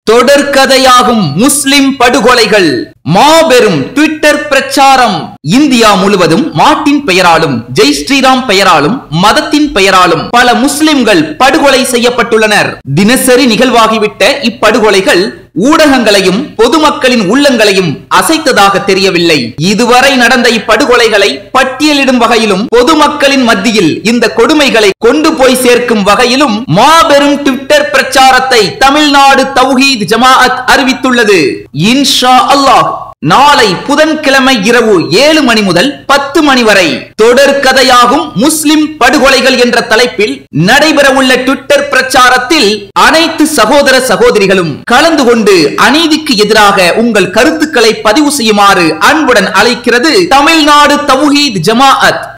தொடர்கதையாகும் முஸ்லிம் படுகொலைகள் மாபெரும் ட்விட்டர் பிரச்சாரம் இந்தியா முழுவதும் மாட்டின் பெயராலும் ஜெய் ஸ்ரீராம் பெயராலும் மதத்தின் பெயராலும் பல முஸ்லிம்கள் படுகொலை செய்யப்பட்டுள்ளனர் தினசரி நிகழ்வாகிவிட்ட இப்படுகொலைகள் ஊடகங்களையும் பொதுமக்களின் உள்ளங்களையும் அசைத்ததாக தெரியவில்லை இதுவரை நடந்த இப்படுகொலைகளை பட்டியலிடும் வகையிலும் பொதுமக்களின் மத்தியில் இந்த கொடுமைகளை கொண்டு போய் சேர்க்கும் வகையிலும் மாபெரும் ட்விட்டர் பிரச்சாரத்தை தமிழ்நாடு தௌஹீத் ஜமாஅத் அறிவித்துள்ளது இன்ஷா அல்லாஹ் நாளை புதன்கிழமை இரவு ஏழு மணி முதல் பத்து மணி வரை தொடர் கதையாகும் முஸ்லிம் படுகொலைகள் என்ற தலைப்பில் நடைபெறவுள்ள ட்விட்டர் பிரச்சாரத்தில் அனைத்து சகோதர சகோதரிகளும் கலந்து கொண்டு அநீதிக்கு எதிராக உங்கள் கருத்துக்களை பதிவு செய்யுமாறு அன்புடன் அழைக்கிறது தமிழ்நாடு தௌஹீத் ஜமாஅத்